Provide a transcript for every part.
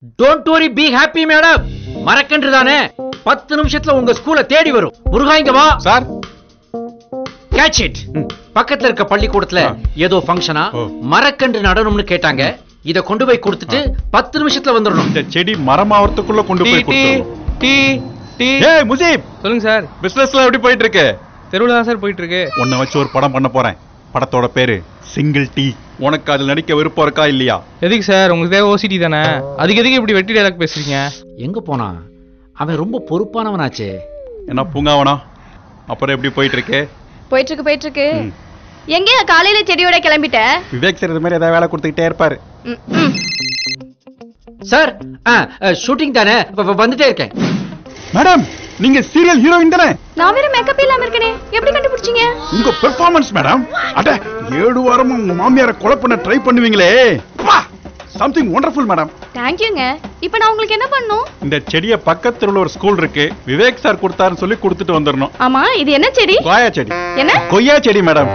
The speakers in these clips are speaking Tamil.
Don't worry be happy madam மறக்கன்று தானே பத்து நிமிஷத்துல உங்க ஸ்கூல தேடி வரும் முருகா இங்க வா சார் கேட்ச் இட் பக்கத்துல இருக்க பள்ளிக்கூடத்துல ஆ. ஏதோ ஃபங்க்ஷனா ஓ. மரக்கன்று நடணும்னு கேட்டாங்க இத கொண்டு போய் கொடுத்துட்டு பத்து நிமிஷத்துல வந்துடணும் இந்த செடி மரமாவறதுக்குள்ள கொண்டு டீ போய் டீ கொடுத்துருவோம். டீ டீ ஏய் முஜீப் சொல்லுங்க சார் பிசினஸ்ல எப்படி போயிட்டு இருக்கு தெருவில் தான் சார் போயிட்டு இருக்கு உன்னை வச்சு ஒரு படம் பண்ண போறேன் படத்தோட பேரு சிங்கிள் டீ உனக்கு அதுல நடிக்க விருப்பம் இருக்கா இல்லையா எதுக்கு சார் உங்களுக்கு தேவை ஓசிடி தானே அதுக்கு எதுக்கு இப்படி வெட்டி டைலாக் பேசுறீங்க எங்க போனா அவன் ரொம்ப பொறுப்பானவனாச்சே என்ன பூங்காவனா அப்புறம் எப்படி போயிட்டு இருக்கு போயிட்டு இருக்கு போயிட்டு இருக்கு ம். எங்கேயா காலையில செடியோட கிளம்பிட்ட விவேக் சார் இது மாதிரி ஏதாவது வேலை கொடுத்துக்கிட்டே இருப்பாரு ம், ம். சார் ஷூட்டிங் தானே வ- வ- வந்துட்டே இருக்கேன் மேடம் நீங்க சீரியல் ஹீரோயின் தானே நான் வேற மேக்கப் இல்லாம இருக்கனே எப்படி கண்டுபிடிச்சீங்க உங்க பெர்ஃபார்மன்ஸ் மேடம் அட ஏழு வாரமா உங்க மாமியாரை கொலை பண்ண ட்ரை பண்ணுவீங்களே சம்திங் ஒண்டர்ஃபுல் மேடம் தேங்க்யூங்க இப்போ நான் உங்களுக்கு என்ன பண்ணும் இந்த செடியை பக்கத்துல உள்ள ஒரு ஸ்கூல் இருக்கு விவேக் சார் கொடுத்தாருன்னு சொல்லி கொடுத்துட்டு வந்துடணும் ஆமா இது என்ன செடி கொய்யா செடி என்ன கொய்யா செடி மேடம்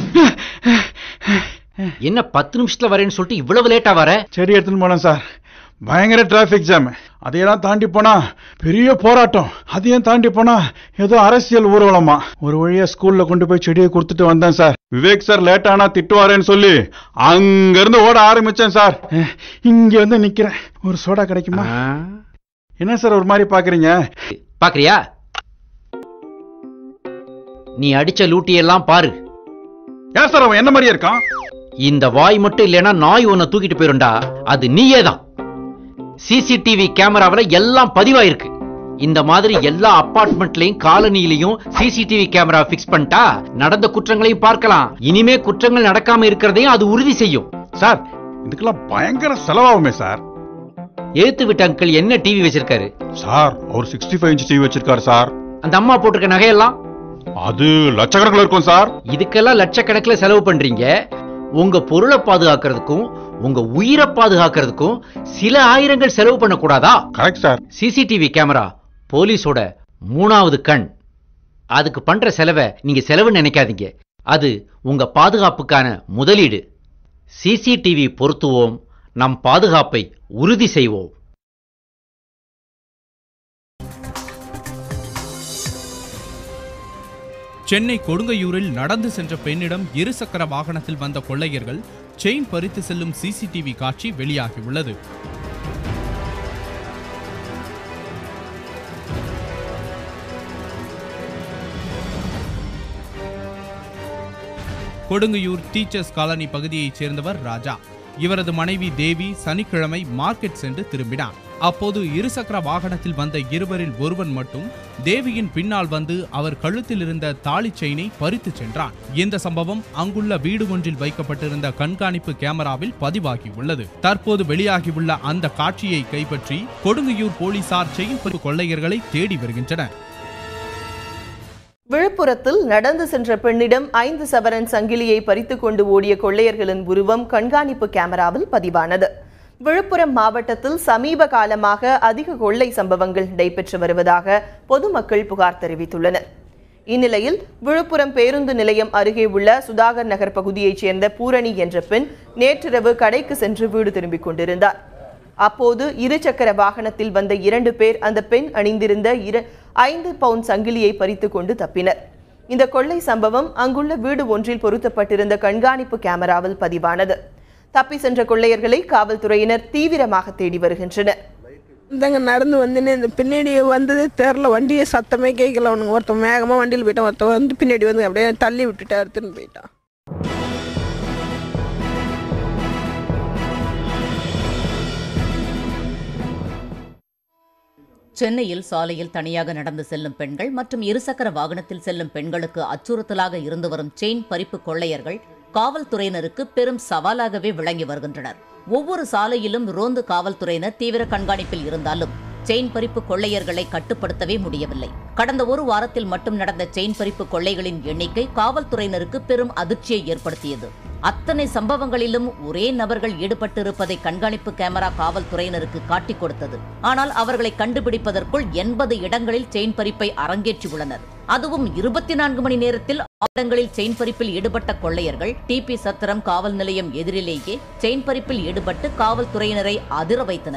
என்ன பத்து நிமிஷத்துல வரேன்னு சொல்லிட்டு இவ்வளவு லேட்டா வர செடி எடுத்துன்னு போனேன் சார் பயங்கர டிராஃபிக் ஜாம் அதையெல்லாம் தாண்டி போனா பெரிய போராட்டம் அதையும் தாண்டி போனா ஏதோ அரசியல் ஊர்வலமா ஒரு வழியா ஸ்கூல்ல கொண்டு போய் செடியை கொடுத்துட்டு வந்தேன் சார் விவேக் சார் லேட் ஆனா திட்டுவாரேன்னு சொல்லி அங்க இருந்து ஓட ஆரம்பிச்சேன் சார் அஹ், இங்க வந்து நிக்கிறேன் ஒரு சோடா கிடைக்குமா ஆ? என்ன சார் ஒரு மாதிரி பாக்குறீங்க பாக்குறியா நீ அடிச்ச லூட்டி எல்லாம் பாரு ஏன் சார் அவன் என்ன மாதிரியே இருக்கான் இந்த வாய் மட்டும் இல்லைன்னா நாய் உன்னை தூக்கிட்டு போயிருண்டா அது நீயே தான் சிசிடிவி கேமராவுல எல்லாம் பதிவாயிருக்கு இந்த மாதிரி எல்லா அபார்ட்மெண்ட்லயும் காலனிலையும் சிசிடிவி கேமரா பிக்ஸ் பண்ணிட்டா நடந்த குற்றங்களையும் பார்க்கலாம் இனிமே குற்றங்கள் நடக்காம இருக்கிறதையும் அது உறுதி செய்யும் சார் இதுக்கெல்லாம் பயங்கர செலவாகுமே சார் ஏத்து விட்ட அங்கிள் என்ன டிவி வச்சிருக்காரு சார் அவர் சிக்ஸ்டி ஃபைவ் இன்ச் டிவி வச்சிருக்காரு சார் அந்த அம்மா போட்டிருக்க நகையெல்லாம் அது லட்சக்கணக்கில் இருக்கும் சார் இதுக்கெல்லாம் லட்சக்கணக்கில் செலவு பண்றீங்க உங்க பொருளை பாதுகாக்கிறதுக்கும் உங்க உயிரை பாதுகாக்கிறதுக்கும் சில ஆயிரங்கள் செலவு பண்ணக்கூடாதா கரெக்ட் சார் சிசிடிவி கேமரா போலீஸோட மூணாவது கண் அதுக்கு பண்ற செலவை நீங்க செலவு நினைக்காதீங்க அது உங்க பாதுகாப்புக்கான முதலீடு சிசிடிவி பொருத்துவோம் நம் பாதுகாப்பை உறுதி செய்வோம் சென்னை கொடுங்கையூரில் நடந்து சென்ற பெண்ணிடம் இருசக்கர வாகனத்தில் வந்த கொள்ளையர்கள் செயின் பறித்து செல்லும் சிசிடிவி காட்சி வெளியாகியுள்ளது கொடுங்கையூர் டீச்சர்ஸ் காலனி பகுதியைச் சேர்ந்தவர் ராஜா இவரது மனைவி தேவி சனிக்கிழமை மார்க்கெட் சென்று திரும்பினார் அப்போது இருசக்கர வாகனத்தில் வந்த இருவரில் ஒருவன் மட்டும் தேவியின் பின்னால் வந்து அவர் கழுத்தில் இருந்த தாலி செயினை பறித்து சென்றான் இந்த சம்பவம் அங்குள்ள வீடு ஒன்றில் வைக்கப்பட்டிருந்த கண்காணிப்பு கேமராவில் பதிவாகியுள்ளது தற்போது வெளியாகியுள்ள அந்த காட்சியை கைப்பற்றி கொடுங்கையூர் போலீசார் செயின் பறிப்பு கொள்ளையர்களை தேடி வருகின்றனர் விழுப்புரத்தில் நடந்து சென்ற பெண்ணிடம் ஐந்து சவரன் சங்கிலியை பறித்துக் கொண்டு ஓடிய கொள்ளையர்களின் உருவம் கண்காணிப்பு கேமராவில் பதிவானது விழுப்புரம் மாவட்டத்தில் சமீப காலமாக அதிக கொள்ளை சம்பவங்கள் நடைபெற்று வருவதாக பொதுமக்கள் புகார் தெரிவித்துள்ளனர் இந்நிலையில் விழுப்புரம் பேருந்து நிலையம் அருகே உள்ள சுதாகர் நகர் பகுதியைச் சேர்ந்த பூரணி என்ற பெண் நேற்றிரவு கடைக்கு சென்று வீடு திரும்பிக் கொண்டிருந்தார் அப்போது இருசக்கர வாகனத்தில் வந்த இரண்டு பேர் அந்த பெண் அணிந்திருந்த இர ஐந்து பவுண்ட் சங்கிலியை பறித்து கொண்டு தப்பினர் இந்த கொள்ளை சம்பவம் அங்குள்ள வீடு ஒன்றில் பொருத்தப்பட்டிருந்த கண்காணிப்பு கேமராவில் பதிவானது தப்பி சென்ற கொள்ளையர்களை காவல்துறையினர் தீவிரமாக தேடி வருகின்றனர் இந்தாங்க நடந்து வந்துன்னு இந்த பின்னாடி வந்தது தெரில வண்டியை சத்தமே கேட்கல அவனுங்க ஒருத்தன் வேகமாக வண்டியில் போயிட்டான் ஒருத்தன் வந்து பின்னாடி வந்து அப்படியே தள்ளி விட்டுட்டு எடுத்துன்னு போயிட்டான் சென்னையில் சாலையில் தனியாக நடந்து செல்லும் பெண்கள் மற்றும் இருசக்கர வாகனத்தில் செல்லும் பெண்களுக்கு அச்சுறுத்தலாக இருந்து வரும் செயின் பறிப்பு கொள்ளையர்கள் காவல்துறையினருக்கு பெரும் சவாலாகவே விளங்கி வருகின்றனர் ஒவ்வொரு சாலையிலும் ரோந்து காவல்துறையினர் தீவிர கண்காணிப்பில் இருந்தாலும் செயின் பறிப்பு கொள்ளையர்களை கட்டுப்படுத்தவே முடியவில்லை கடந்த ஒரு வாரத்தில் மட்டும் நடந்த செயின் பறிப்பு கொள்ளைகளின் எண்ணிக்கை காவல்துறையினருக்கு பெரும் அதிர்ச்சியை ஏற்படுத்தியது அத்தனை சம்பவங்களிலும் ஒரே நபர்கள் ஈடுபட்டிருப்பதை கண்காணிப்பு கேமரா காவல்துறையினருக்கு காட்டிக் கொடுத்தது ஆனால் அவர்களை கண்டுபிடிப்பதற்குள் எண்பது இடங்களில் செயின் பறிப்பை அரங்கேற்றியுள்ளனர் அதுவும் இருபத்தி நான்கு மணி நேரத்தில் ஆறு இடங்களில் செயின் பறிப்பில் ஈடுபட்ட கொள்ளையர்கள் டிபி சத்திரம் காவல் நிலையம் எதிரிலேயே செயின் பறிப்பில் ஈடுபட்டு காவல்துறையினரை அதிர வைத்தனர்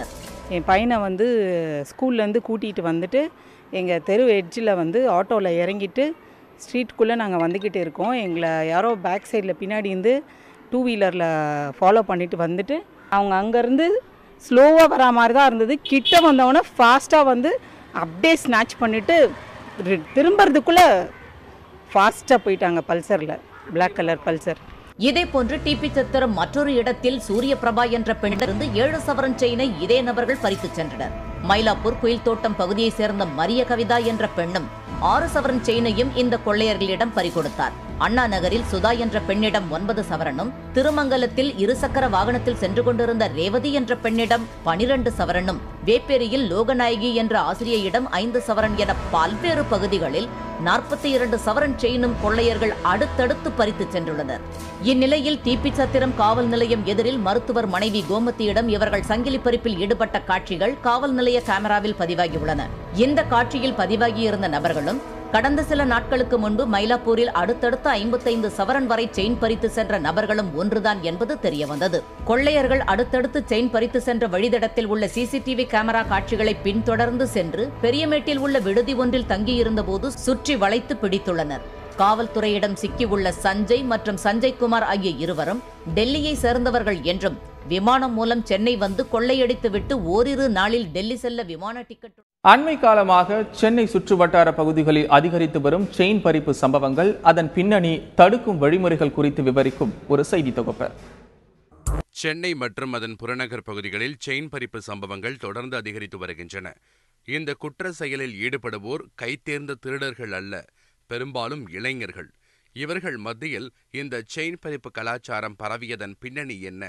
என் பையனை வந்து ஸ்கூல்லேருந்து கூட்டிகிட்டு வந்துட்டு எங்கள் தெரு எட்ஜில் வந்து ஆட்டோவில் இறங்கிட்டு ஸ்ட்ரீட்குள்ளே நாங்கள் வந்துக்கிட்டு இருக்கோம் எங்களை யாரோ பேக் சைடில் பின்னாடி இருந்து டூ வீலரில் ஃபாலோ பண்ணிட்டு வந்துட்டு அவங்க அங்கேருந்து ஸ்லோவாக வரா மாதிரி தான் இருந்தது கிட்ட வந்தவொடனே ஃபாஸ்ட்டாக வந்து அப்படியே ஸ்நாச் பண்ணிவிட்டு திரும்புறதுக்குள்ளே ஃபாஸ்ட்டாக போயிட்டாங்க பல்சரில் Black கலர் பல்சர் இதேபோன்று டிபி சத்திரம் மற்றொரு இடத்தில் சூரிய பிரபா என்ற பெண்ணிடமிருந்து ஏழு சவரன் செயினை இதே நபர்கள் பறித்துச் சென்றனர் மயிலாப்பூர் குயில் தோட்டம் பகுதியைச் சேர்ந்த மரிய கவிதா என்ற பெண்ணும் ஆறு சவரன் செயினையும் இந்த கொள்ளையர்களிடம் பறிகொடுத்தார் அண்ணா நகரில் சுதா என்ற பெண்ணிடம் ஒன்பது சவரனும் திருமங்கலத்தில் இருசக்கர வாகனத்தில் சென்று கொண்டிருந்த ரேவதி என்ற பெண்ணிடம் பனிரண்டு சவரனும் வேப்பேரியில் லோகநாயகி என்ற ஆசிரியையிடம் ஐந்து சவரன் என பல்வேறு பகுதிகளில் நாற்பத்தி இரண்டு சவரன் செயினும் கொள்ளையர்கள் அடுத்தடுத்து பறித்துச் சென்றுள்ளனர் இந்நிலையில் டிபி சத்திரம் காவல் நிலையம் எதிரில் மருத்துவர் மனைவி கோமதியிடம் இவர்கள் சங்கிலி பறிப்பில் ஈடுபட்ட காட்சிகள் காவல் நிலைய கேமராவில் பதிவாகியுள்ளன இந்த காட்சியில் பதிவாகியிருந்த நபர்களும் கடந்த சில நாட்களுக்கு முன்பு மயிலாப்பூரில் அடுத்தடுத்த ஐம்பத்தைந்து சவரன் வரை செயின் பறித்து சென்ற நபர்களும் ஒன்றுதான் என்பது தெரியவந்தது கொள்ளையர்கள் அடுத்தடுத்து செயின் பறித்து சென்ற வழித்தடத்தில் உள்ள சிசிடிவி கேமரா காட்சிகளை பின்தொடர்ந்து சென்று பெரியமேட்டில் உள்ள விடுதி ஒன்றில் தங்கியிருந்தபோது சுற்றி வளைத்து பிடித்துள்ளனர் காவல்துறையிடம் சிக்கியுள்ள சஞ்சய் மற்றும் சஞ்சய் குமார் ஆகிய இருவரும் டெல்லியை சேர்ந்தவர்கள் என்றும் விமானம் மூலம் சென்னை வந்து கொள்ளையடித்துவிட்டு ஓரிரு நாளில் டெல்லி செல்ல விமான டிக்கெட் அண்மை காலமாக சென்னை சுற்றுவட்டார பகுதிகளில் அதிகரித்து வரும் செயின் பறிப்பு சம்பவங்கள் அதன் பின்னணி தடுக்கும் வழிமுறைகள் குறித்து விவரிக்கும் ஒரு செய்தி தொகுப்பு சென்னை மற்றும் அதன் புறநகர் பகுதிகளில் செயின் பறிப்பு சம்பவங்கள் தொடர்ந்து அதிகரித்து வருகின்றன இந்த குற்ற செயலில் ஈடுபடுவோர் கைத்தேர்ந்த திருடர்கள் அல்ல பெரும்பாலும் இளைஞர்கள் இவர்கள் மத்தியில் இந்த செயின் பறிப்பு கலாச்சாரம் பரவியதன் பின்னணி என்ன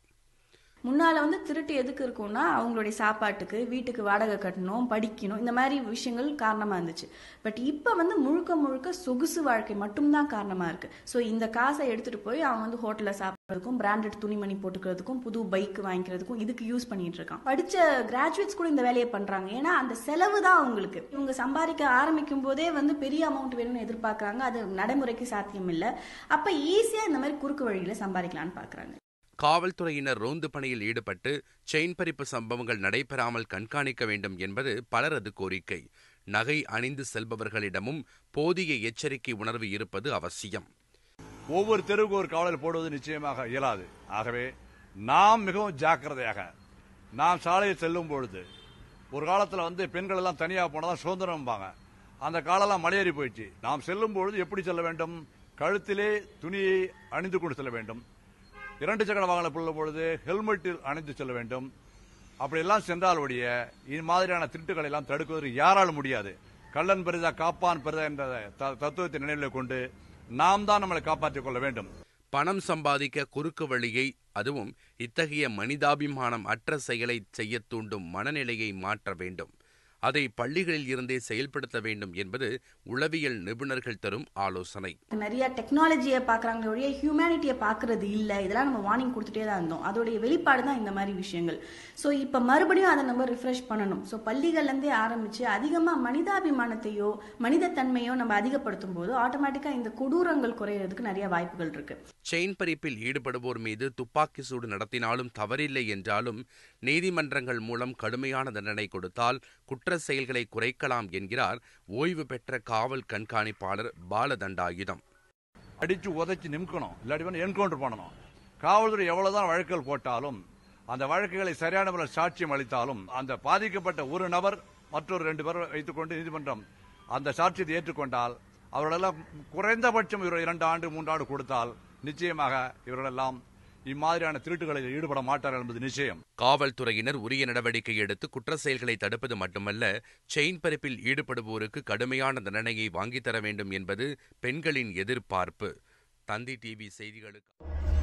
முன்னால் வந்து திருட்டு எதுக்கு இருக்கும்னா அவங்களுடைய சாப்பாட்டுக்கு வீட்டுக்கு வாடகை கட்டணும் படிக்கணும் இந்த மாதிரி விஷயங்கள் காரணமாக இருந்துச்சு பட் இப்போ வந்து முழுக்க முழுக்க சொகுசு வாழ்க்கை மட்டும்தான் காரணமாக இருக்கு ஸோ இந்த காசை எடுத்துட்டு போய் அவன் வந்து ஹோட்டலில் சாப்பிட்றதுக்கும் பிராண்டட் துணிமணி போட்டுக்கிறதுக்கும் புது பைக் வாங்கிக்கிறதுக்கும் இதுக்கு யூஸ் பண்ணிட்டு இருக்கான் படிச்ச கிராஜுவேட்ஸ் கூட இந்த வேலையை பண்றாங்க ஏன்னா அந்த செலவு தான் அவங்களுக்கு இவங்க சம்பாதிக்க ஆரம்பிக்கும் போதே வந்து பெரிய அமௌண்ட் வேணும்னு எதிர்பார்க்கறாங்க அது நடைமுறைக்கு சாத்தியம் இல்லை அப்ப ஈஸியா இந்த மாதிரி குறுக்கு வழியில சம்பாதிக்கலாம்னு பாக்குறாங்க காவல்துறையினர் ரோந்து பணியில் ஈடுபட்டு செயின் பறிப்பு சம்பவங்கள் நடைபெறாமல் கண்காணிக்க வேண்டும் என்பது பலரது கோரிக்கை நகை அணிந்து செல்பவர்களிடமும் போதிய எச்சரிக்கை உணர்வு இருப்பது அவசியம் ஒவ்வொரு தெருவுக்கு ஒரு காவலர் போடுவது நிச்சயமாக இயலாது ஆகவே நாம் மிகவும் ஜாக்கிரதையாக நாம் சாலையில் செல்லும் பொழுது ஒரு காலத்தில் வந்து பெண்கள் எல்லாம் தனியாக போனதான் சுதந்திரம்பாங்க அந்த காலம்லாம் மலையேறி போயிடுச்சு நாம் செல்லும் பொழுது எப்படி செல்ல வேண்டும் கழுத்திலே துணியை அணிந்து கொண்டு செல்ல வேண்டும் இரண்டு சக்கர வாகனம் செல்லும் பொழுது ஹெல்மெட்டில் அணிந்து செல்ல வேண்டும் அப்படியெல்லாம் சென்றால் ஒழிய இது மாதிரியான திருட்டுகளை எல்லாம் தடுக்குவதற்கு யாராலும் முடியாது கள்ளன் பெரிதா காப்பான் பெரிதா என்ற த- தத்துவத்தை நினைவில் கொண்டு நாம் தான் நம்மளை காப்பாற்றிக் கொள்ள வேண்டும் பணம் சம்பாதிக்க குறுக்கு வழியை அதுவும் இத்தகைய மனிதாபிமானம் அற்ற செயலை செய்யத் தூண்டும் மனநிலையை மாற்ற வேண்டும் அதை பள்ளிகளில் இருந்தே செயல்படுத்த வேண்டும் என்பது உளவியல் நிபுணர்கள் தரும் ஆலோசனை நிறைய டெக்னாலஜியை பார்க்குறாங்களே ஒழிய ஹியூமனிட்டியை பார்க்கறது இல்லை இதெல்லாம் நம்ம வார்னிங் கொடுத்துட்டே தான் இருந்தோம் அதோடைய வெளிப்பாடு தான் இந்த மாதிரி விஷயங்கள் ஸோ இப்போ மறுபடியும் அதை நம்ம ரிஃப்ரெஷ் பண்ணணும் ஸோ பள்ளிகள்லேருந்தே ஆரம்பித்து அதிகமாக மனிதாபிமானத்தையோ மனிதத்தன்மையோ நம்ம அதிகப்படுத்தும் போது ஆட்டோமேட்டிக்காக இந்த கொடூரங்கள் குறையிறதுக்கு நிறைய வாய்ப்புகள் இருக்கு செயின் பறிப்பில் ஈடுபடுவோர் மீது துப்பாக்கி சூடு நடத்தினாலும் தவறில்லை என்றாலும் நீதிமன்றங்கள் மூலம் கடுமையான தண்டனை கொடுத்தால் குற்ற செயல்களை குறைக்கலாம் என்கிறார் ஓய்வு பெற்ற காவல் கண்காணிப்பாளர் பாலதண்டாயுதம் அடிச்சு உதைச்சு நிமிக்கணும் இல்லாட்டி வந்து என்கவுண்டர் பண்ணணும் காவல்துறை எவ்வளவுதான் வழக்குகள் போட்டாலும் அந்த வழக்குகளை சரியான முறையில் சாட்சியம் அளித்தாலும் அந்த பாதிக்கப்பட்ட ஒரு நபர் மற்றொரு ரெண்டு பேர் வைத்துக்கொண்டு நீதிமன்றம் அந்த சாட்சியத்தை ஏற்றுக்கொண்டால் அவர்களெல்லாம் குறைந்தபட்சம் இவர் இரண்டு ஆண்டு மூன்று ஆண்டு கொடுத்தால் நிச்சயமாக இவர்களெல்லாம் இம்மாதிரியான திருட்டுகளில் ஈடுபட மாட்டார்கள் என்பது நிச்சயம் காவல்துறையினர் உரிய நடவடிக்கை எடுத்து குற்ற செயல்களை தடுப்பது மட்டுமல்ல செயின் பறிப்பில் ஈடுபடுவோருக்கு கடுமையான தண்டனையை வாங்கித் தர வேண்டும் என்பது பெண்களின் எதிர்பார்ப்பு தந்தி டிவி செய்திகளுக்கு